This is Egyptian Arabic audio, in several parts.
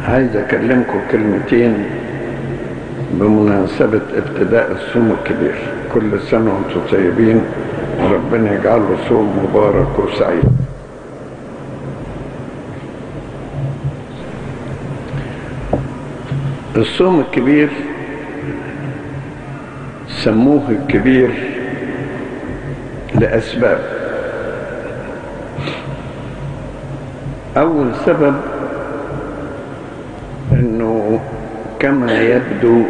عايز اكلمكم كلمتين بمناسبة ابتداء الصوم الكبير كل سنة وانتم طيبين وربنا يجعله صوم مبارك وسعيد الصوم الكبير سموه الكبير لأسباب أول سبب أنه كما يبدو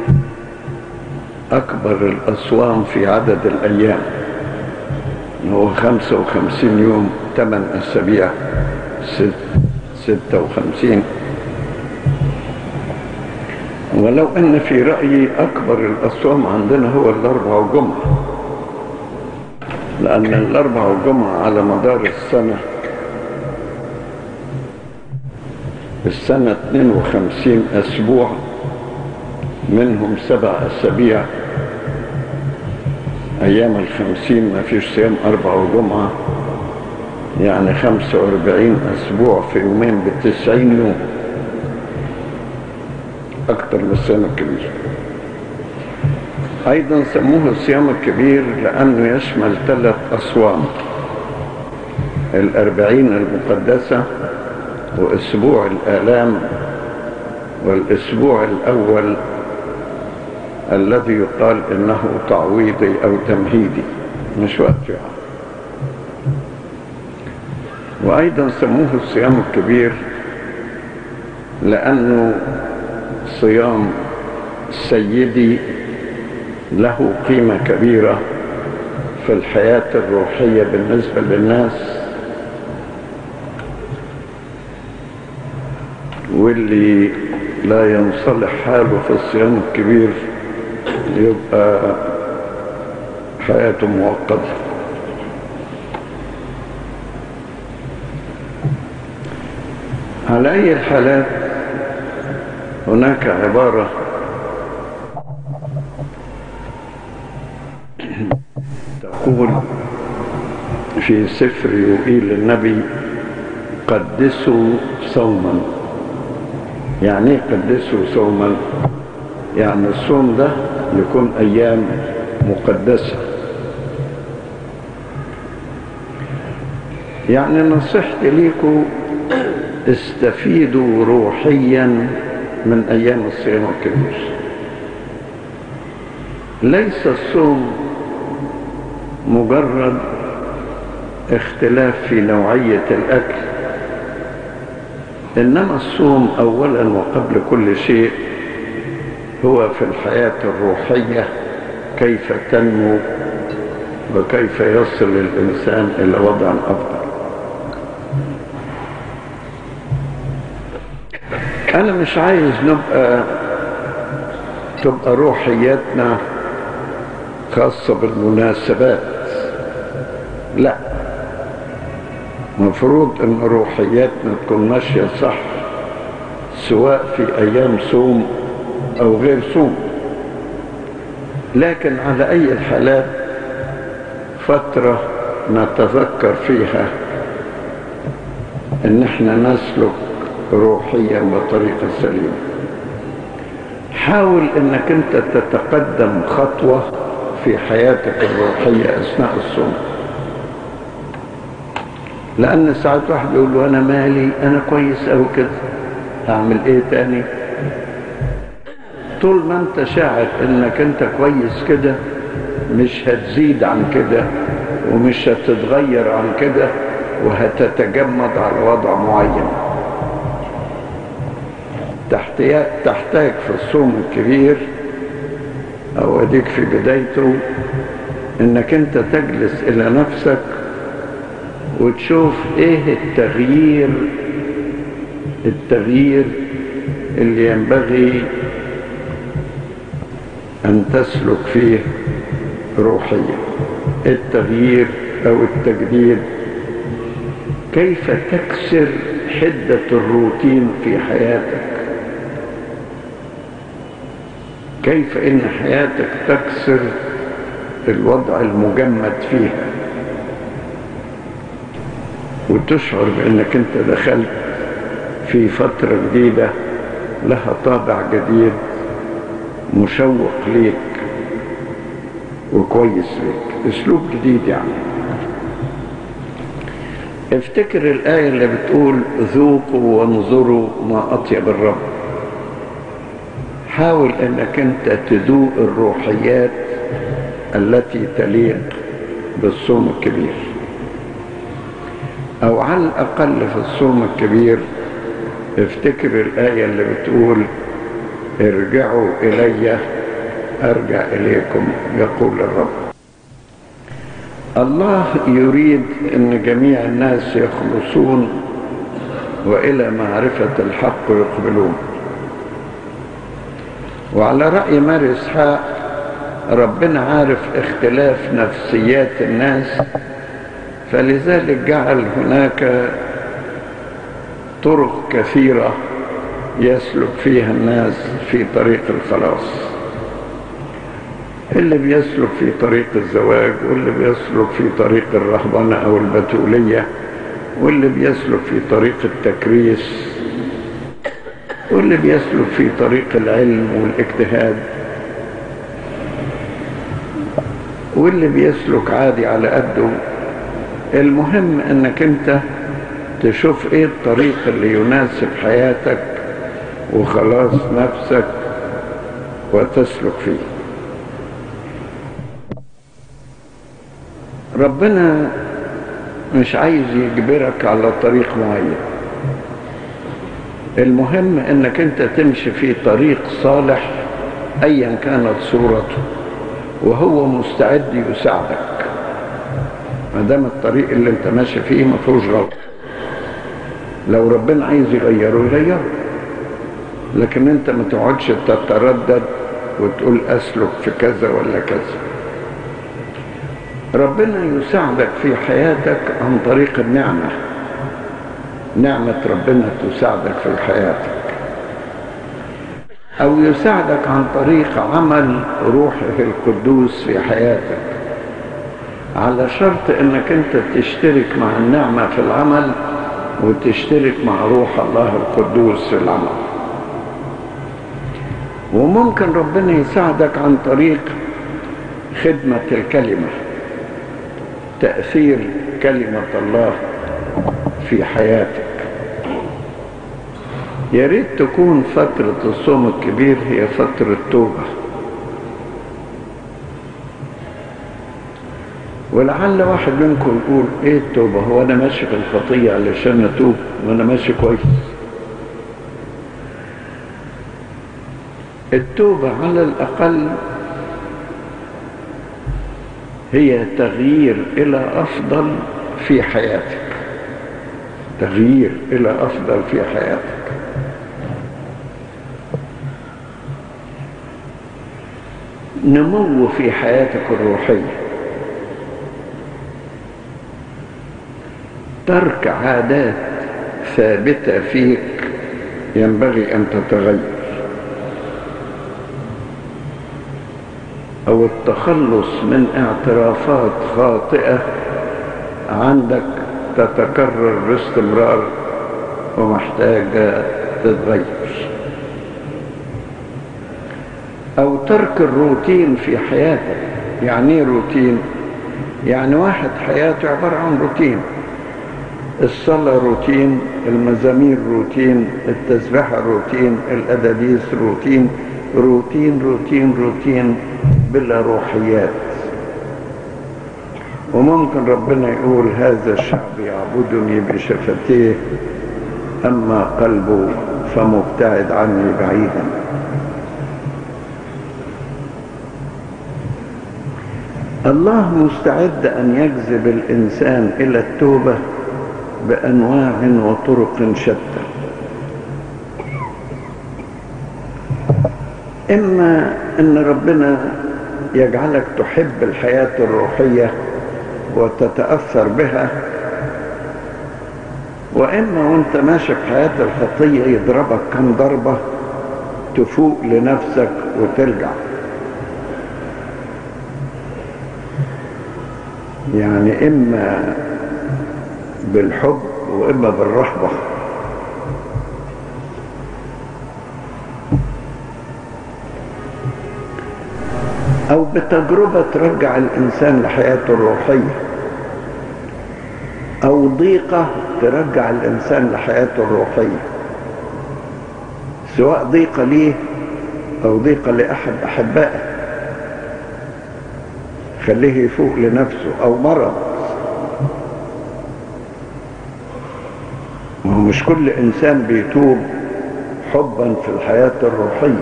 أكبر الأصوام في عدد الأيام هو خمسة وخمسين يوم ثمان أسابيع ست ستة وخمسين ولو أن في رأيي أكبر الأصوام عندنا هو الأربع والجمعة لأن الأربع والجمعة على مدار السنة السنة 52 أسبوع منهم سبع أسابيع أيام الخمسين ما فيش صيام أربع وجمعة يعني خمسة وأربعين أسبوع في يومين بالتسعين يوم أكتر من الصيام الكبير أيضا سموه الصيام الكبير لأنه يشمل ثلاث أصوام الأربعين المقدسة وأسبوع الآلام والأسبوع الأول الذي يقال إنه تعويضي أو تمهيدي مش وقت يعني. وأيضا سموه الصيام الكبير لأنه صيام سيدي له قيمة كبيرة في الحياة الروحية بالنسبة للناس واللي لا ينصلح حاله في الصيام الكبير يبقى حياته مؤقتة على أي الحالات هناك عبارة تقول في سفر يوئيل النبي قدسوا صوما يعني ايه قدسوا صوما يعني الصوم ده يكون ايام مقدسة يعني نصيحتي ليكم استفيدوا روحيا من ايام الصيام الكبير ليس الصوم مجرد اختلاف في نوعية الاكل انما الصوم اولا وقبل كل شيء هو في الحياة الروحية كيف تنمو وكيف يصل الإنسان إلى وضع أفضل أنا مش عايز نبقى تبقى روحياتنا خاصة بالمناسبات لا مفروض ان روحياتنا تكون ماشية صح سواء في ايام صوم او غير صوم لكن على اي الحالات فترة نتذكر فيها ان احنا نسلك روحيا بطريقة سليمة حاول انك انت تتقدم خطوة في حياتك الروحية اثناء الصوم لان ساعات واحد يقول له انا مالي انا كويس او كده هعمل ايه تاني طول ما انت شاعر انك انت كويس كده مش هتزيد عن كده ومش هتتغير عن كده وهتتجمد على وضع معين تحتاج تحتاج في الصوم الكبير او اديك في بدايته انك انت تجلس الى نفسك وتشوف ايه التغيير التغيير اللي ينبغي ان تسلك فيه روحيا التغيير او التجديد كيف تكسر حدة الروتين في حياتك كيف ان حياتك تكسر الوضع المجمد فيها وتشعر بانك انت دخلت في فترة جديدة لها طابع جديد مشوق ليك وكويس ليك اسلوب جديد يعني افتكر الآية اللي بتقول ذوقوا وانظروا ما أطيب الرب حاول انك انت تذوق الروحيات التي تليق بالصوم الكبير او على الاقل في الصوم الكبير افتكر الايه اللي بتقول ارجعوا الي ارجع اليكم يقول الرب الله يريد ان جميع الناس يخلصون والى معرفه الحق يقبلون وعلى راي ماري اسحاق ربنا عارف اختلاف نفسيات الناس فلذلك جعل هناك طرق كثيرة يسلك فيها الناس في طريق الخلاص اللي بيسلك في طريق الزواج واللي بيسلك في طريق الرهبنة أو البتولية واللي بيسلك في طريق التكريس واللي بيسلك في طريق العلم والاجتهاد واللي بيسلك عادي على قده المهم انك انت تشوف ايه الطريق اللي يناسب حياتك وخلاص نفسك وتسلك فيه ربنا مش عايز يجبرك على طريق معين المهم انك انت تمشي في طريق صالح ايا كانت صورته وهو مستعد يساعدك ما دام الطريق اللي انت ماشي فيه ما فيهوش غلط لو ربنا عايز يغيره يغيره لكن انت ما تقعدش تتردد وتقول اسلك في كذا ولا كذا ربنا يساعدك في حياتك عن طريق النعمه نعمه ربنا تساعدك في حياتك او يساعدك عن طريق عمل روحه القدوس في حياتك على شرط انك انت تشترك مع النعمه في العمل وتشترك مع روح الله القدوس في العمل وممكن ربنا يساعدك عن طريق خدمه الكلمه تاثير كلمه الله في حياتك يا ريت تكون فترة الصوم الكبير هي فترة توبة ولعل واحد منكم يقول ايه التوبة هو انا ماشي في الخطية علشان اتوب وانا ماشي كويس التوبة على الاقل هي تغيير الى افضل في حياتك تغيير الى افضل في حياتك نمو في حياتك الروحية ترك عادات ثابتة فيك ينبغي أن تتغير أو التخلص من اعترافات خاطئة عندك تتكرر باستمرار ومحتاجة تتغير او ترك الروتين في حياتك يعني ايه روتين يعني واحد حياته عبارة عن روتين الصلاة روتين المزامير روتين التسبيحة روتين الأدابيس روتين روتين روتين روتين بلا روحيات وممكن ربنا يقول هذا الشعب يعبدني بشفتيه أما قلبه فمبتعد عني بعيدا الله مستعد أن يجذب الإنسان إلى التوبة بأنواع وطرق شتى إما أن ربنا يجعلك تحب الحياة الروحية وتتأثر بها وإما وانت ماشي في حياة الخطية يضربك كم ضربة تفوق لنفسك وترجع يعني إما بالحب وإما بالرهبة او بتجربة ترجع الانسان لحياته الروحية او ضيقة ترجع الانسان لحياته الروحية سواء ضيقة ليه او ضيقة لاحد احبائه خليه يفوق لنفسه او مرض ما هو مش كل انسان بيتوب حبا في الحياة الروحية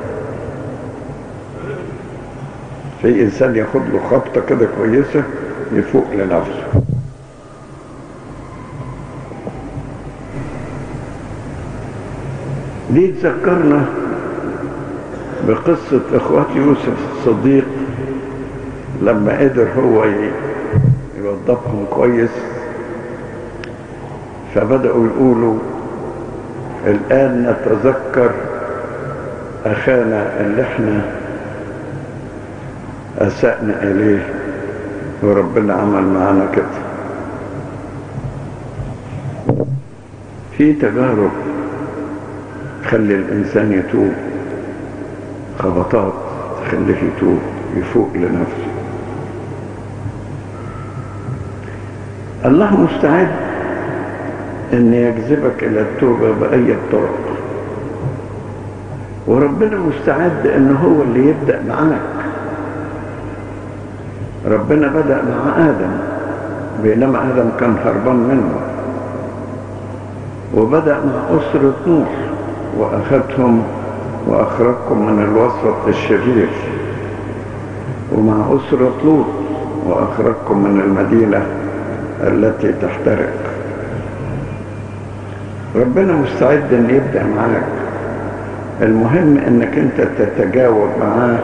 في انسان ياخد له خبطة كده كويسة يفوق لنفسه دي تذكرنا بقصة اخوات يوسف الصديق لما قدر هو يوظفهم كويس فبدأوا يقولوا الآن نتذكر أخانا اللي احنا أسأنا إليه وربنا عمل معانا كده في تجارب تخلي الإنسان يتوب خبطات تخليه يتوب يفوق لنفسه الله مستعد ان يجذبك الى التوبة بأي الطرق وربنا مستعد ان هو اللي يبدأ معاك ربنا بدأ مع آدم بينما آدم كان هربان منه وبدأ مع أسرة نوح وأخذهم وأخرجكم من الوسط الشرير ومع أسرة لوط وأخرجكم من المدينة التي تحترق ربنا مستعد ان يبدأ معاك المهم انك انت تتجاوب معاه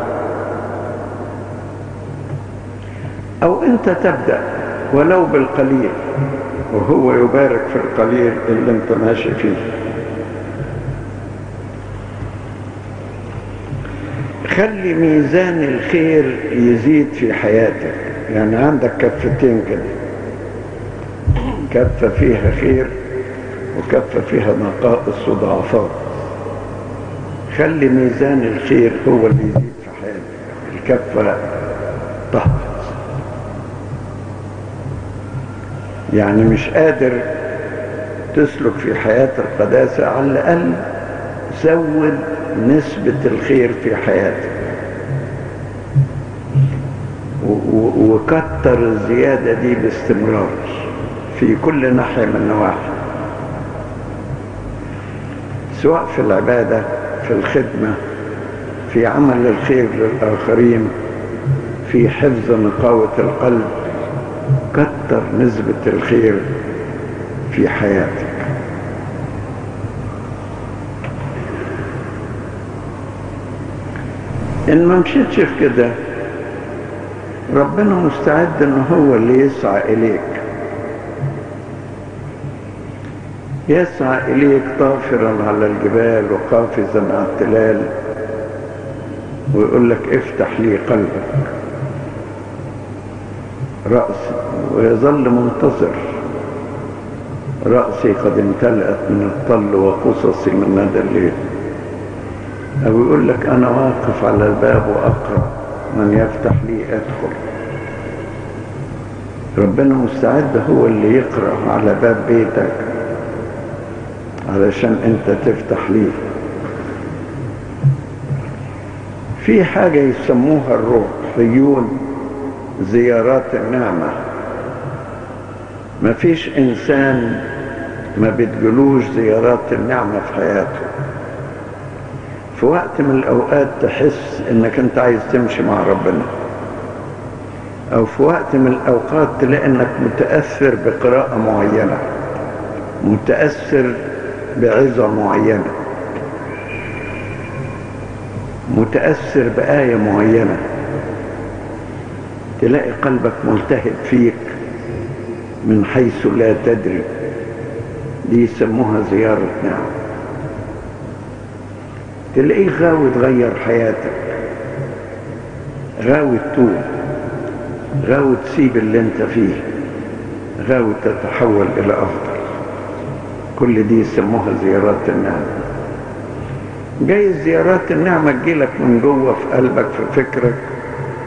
او انت تبدأ ولو بالقليل وهو يبارك في القليل اللي انت ماشي فيه خلي ميزان الخير يزيد في حياتك يعني عندك كفتين كده كفة فيها خير وكفة فيها نقائص وضعفات خلي ميزان الخير هو اللي يزيد في حياتك الكفة تهبط يعني مش قادر تسلك في حياة القداسة على الأقل زود نسبة الخير في حياتك وكتر الزيادة دي باستمرار في كل ناحية من النواحي سواء في العبادة في الخدمة في عمل الخير للآخرين في حفظ نقاوة القلب كتر نسبة الخير في حياتك إن ما مشيتش في كده ربنا مستعد إن هو اللي يسعى إليك يسعى إليك طافرا على الجبال وقافزا على التلال ويقول لك افتح لي قلبك رأسي ويظل منتظر رأسي قد امتلأت من الطل وقصصي من ندى الليل أو يقول لك أنا واقف على الباب وأقرأ من يفتح لي أدخل ربنا مستعد هو اللي يقرأ على باب بيتك علشان انت تفتح ليه في حاجة يسموها الروحيون زيارات النعمة ما فيش انسان ما بتجلوش زيارات النعمة في حياته في وقت من الاوقات تحس انك انت عايز تمشي مع ربنا او في وقت من الاوقات تلاقي انك متأثر بقراءة معينة متأثر بعظة معينة متأثر بآية معينة تلاقي قلبك ملتهب فيك من حيث لا تدري دي يسموها زيارة نعم تلاقيه غاوي تغير حياتك غاوي تتوب غاوي تسيب اللي انت فيه غاوي تتحول الى افضل كل دي يسموها زيارات النعمة جاي زيارات النعمة تجيلك من جوه في قلبك في فكرك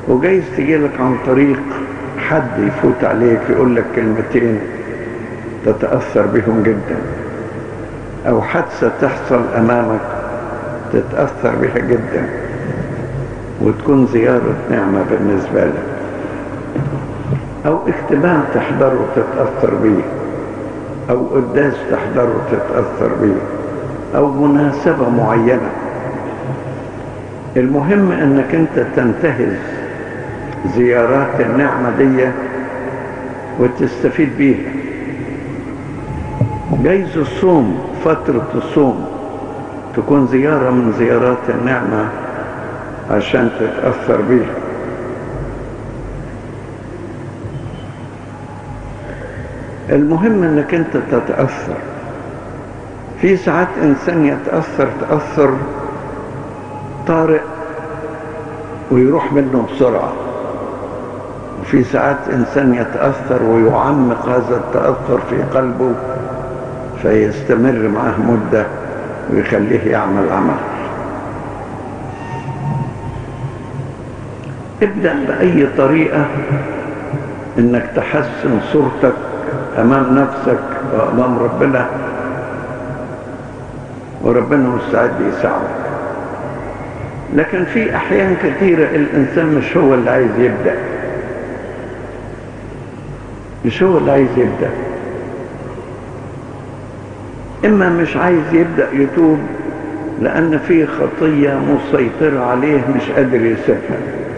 وجايز تجيلك عن طريق حد يفوت عليك يقول لك كلمتين تتأثر بهم جدا أو حادثة تحصل أمامك تتأثر بها جدا وتكون زيارة نعمة بالنسبة لك أو اجتماع تحضره تتأثر بيه أو قداس تحضره تتأثر بيه أو مناسبة معينة المهم أنك أنت تنتهز زيارات النعمة دي وتستفيد بيها جايز الصوم فترة الصوم تكون زيارة من زيارات النعمة عشان تتأثر بيها المهم انك انت تتأثر في ساعات انسان يتأثر تأثر طارئ ويروح منه بسرعة وفي ساعات انسان يتأثر ويعمق هذا التأثر في قلبه فيستمر معه مدة ويخليه يعمل عمل ابدأ بأي طريقة انك تحسن صورتك امام نفسك وامام ربنا وربنا مستعد يساعدك لكن في احيان كثيرة الانسان مش هو اللي عايز يبدأ مش هو اللي عايز يبدأ اما مش عايز يبدأ يتوب لان في خطية مسيطرة عليه مش قادر يسيبها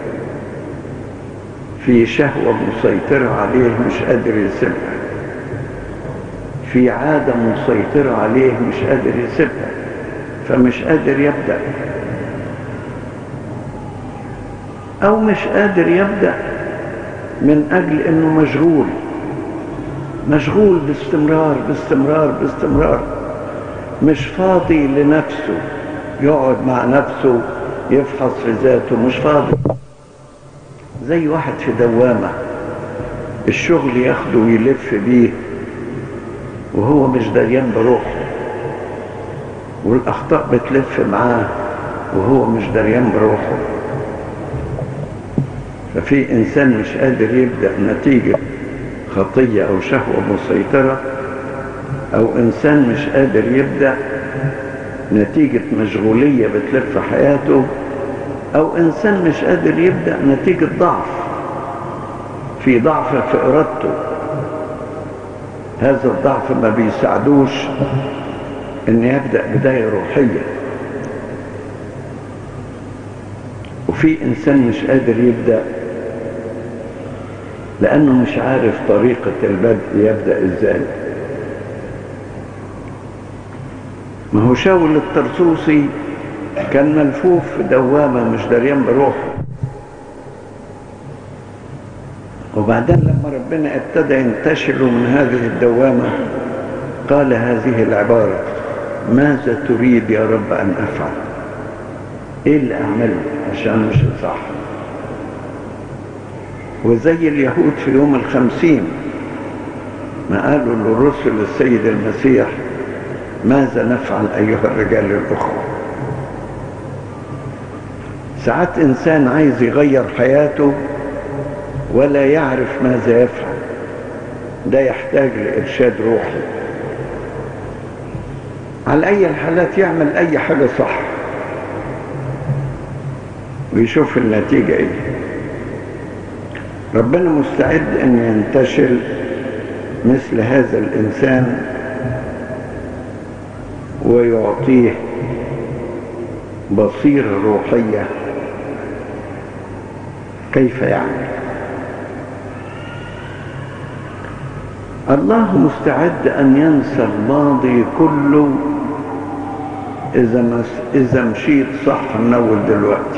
في شهوة مسيطرة عليه مش قادر يسيبها في عادة مسيطرة عليه مش قادر يسيبها فمش قادر يبدأ أو مش قادر يبدأ من أجل أنه مشغول مشغول باستمرار باستمرار باستمرار مش فاضي لنفسه يقعد مع نفسه يفحص في ذاته مش فاضي زي واحد في دوامة الشغل ياخده ويلف بيه وهو مش دريان بروحه والأخطاء بتلف معاه وهو مش دريان بروحه ففي إنسان مش قادر يبدأ نتيجة خطية أو شهوة مسيطرة أو إنسان مش قادر يبدأ نتيجة مشغولية بتلف حياته أو إنسان مش قادر يبدأ نتيجة ضعف في ضعف في إرادته هذا الضعف ما بيساعدوش ان يبدأ بداية روحية وفي انسان مش قادر يبدأ لانه مش عارف طريقة البدء يبدأ ازاي ما هو شاول الترسوسي كان ملفوف في دوامة مش دريان بروحه وبعدين لما ربنا ابتدى ينتشله من هذه الدوامة قال هذه العبارة ماذا تريد يا رب أن أفعل إيه اللي أعمله عشان مش صح وزي اليهود في يوم الخمسين ما قالوا للرسل السيد المسيح ماذا نفعل أيها الرجال الأخوة ساعات إنسان عايز يغير حياته ولا يعرف ماذا يفعل ده يحتاج لإرشاد روحي على أي الحالات يعمل أي حاجة صح ويشوف النتيجة إيه ربنا مستعد أن ينتشل مثل هذا الإنسان ويعطيه بصيرة روحية كيف يعمل الله مستعد أن ينسى الماضي كله إذا مس... إذا مشيت صح من أول دلوقتي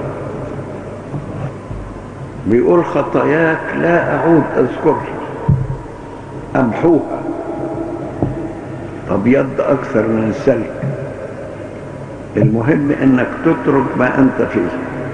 بيقول خطاياك لا أعود أذكرها أمحوها أبيض أكثر من السلك المهم إنك تترك ما أنت فيه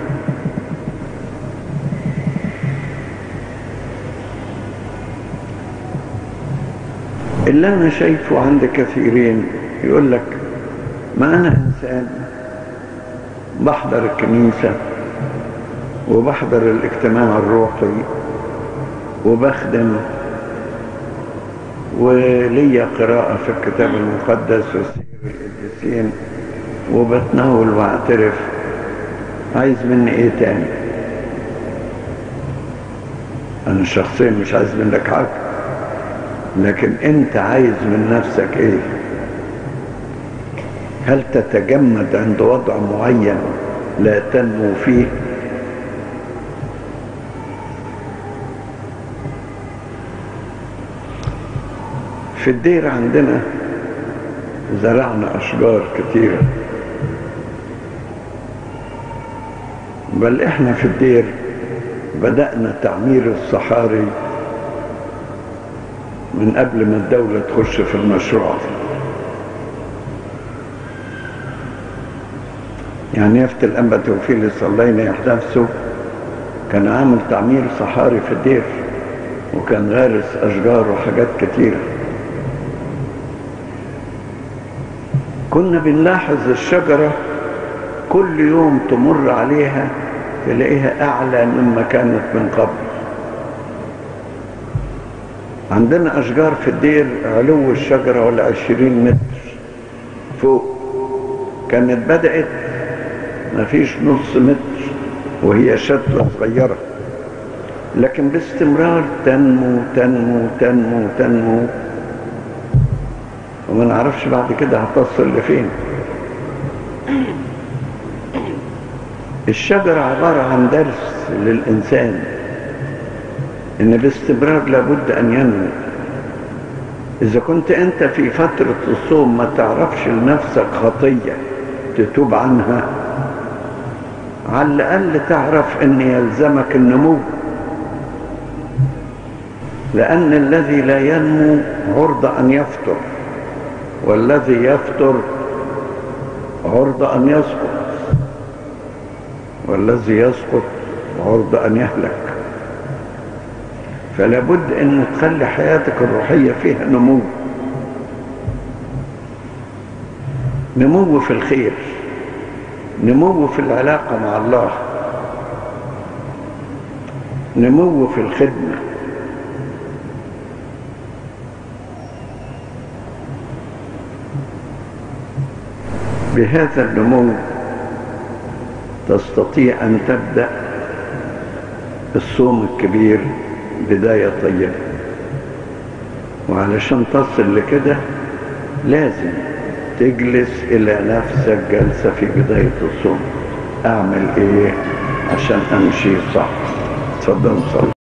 اللي أنا شايفه عند كثيرين يقول لك ما أنا إنسان بحضر الكنيسة وبحضر الاجتماع الروحي وبخدم وليا قراءة في الكتاب المقدس وسير القديسين وبتناول واعترف عايز مني ايه تاني انا شخصيا مش عايز منك حاجة لكن انت عايز من نفسك ايه هل تتجمد عند وضع معين لا تنمو فيه في الدير عندنا زرعنا أشجار كتيرة بل إحنا في الدير بدأنا تعمير الصحاري من قبل ما الدولة تخش في المشروع يعني يافت الأنبا توفيق صلى ينيح نفسه كان عامل تعمير صحاري في الدير وكان غارس أشجار وحاجات كتيره كنا بنلاحظ الشجرة كل يوم تمر عليها تلاقيها أعلى مما كانت من قبل عندنا أشجار في الدير علو الشجرة ولا عشرين متر فوق كانت بدأت مفيش نص متر وهي شتلة صغيرة لكن باستمرار تنمو تنمو تنمو تنمو وما نعرفش بعد كده هتصل لفين الشجرة عبارة عن درس للإنسان إن باستمرار لابد أن ينمو إذا كنت أنت في فترة الصوم ما تعرفش لنفسك خطية تتوب عنها على الأقل تعرف أن يلزمك النمو لأن الذي لا ينمو عرض أن يفطر والذي يفطر عرض أن يسقط والذي يسقط عرض أن يهلك فلا بد أن تخلي حياتك الروحية فيها نمو نمو في الخير نمو في العلاقة مع الله نمو في الخدمة بهذا النمو تستطيع أن تبدأ الصوم الكبير بداية طيبة وعلشان تصل لكده لازم تجلس إلى نفسك جلسة في بداية الصوم أعمل إيه عشان أمشي صح تفضل صلي